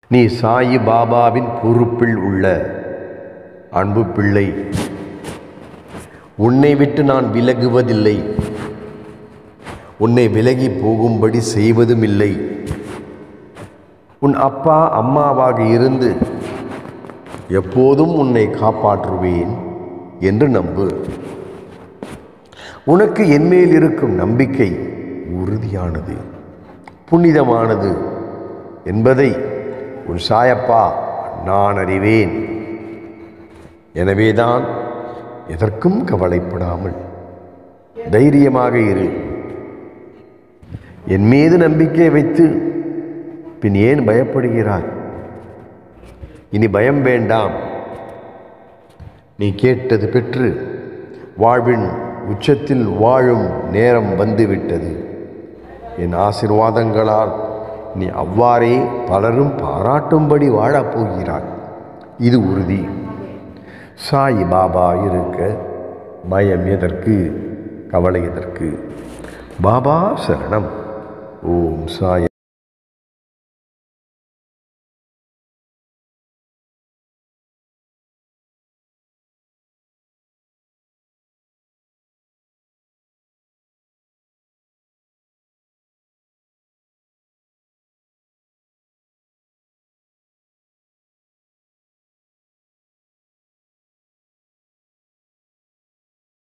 நீ சாயி பாபாவின் பொறுப்பில் உள்ள அன்பு பிள்ளை உன்னை விட்டு நான் விலகுவதில்லை உன்னை விலகி போகும்படி செய்வதும் இல்லை உன் அப்பா அம்மாவாக இருந்து எப்போதும் உன்னை காப்பாற்றுவேன் என்று நம்பு உனக்கு என்மேல் இருக்கும் நம்பிக்கை உறுதியானது புனிதமானது என்பதை உன் சாயப்பா நான் அறிவேன் எனவேதான் எதற்கும் கவலைப்படாமல் தைரியமாக இரு என் மீது நம்பிக்கை வைத்து பின் ஏன் பயப்படுகிறாய் இனி பயம் வேண்டாம் நீ கேட்டது பெற்று வாழ்வின் உச்சத்தில் வாழும் நேரம் வந்துவிட்டது என் ஆசிர்வாதங்களால் நீ அவ்வாறே பலரும் பாராட்டும்படி வாழப் போகிறாய் இது உறுதி சாய் பாபா இருக்க பயம் எதற்கு கவலை எதற்கு பாபா சரணம் ஓம் சாய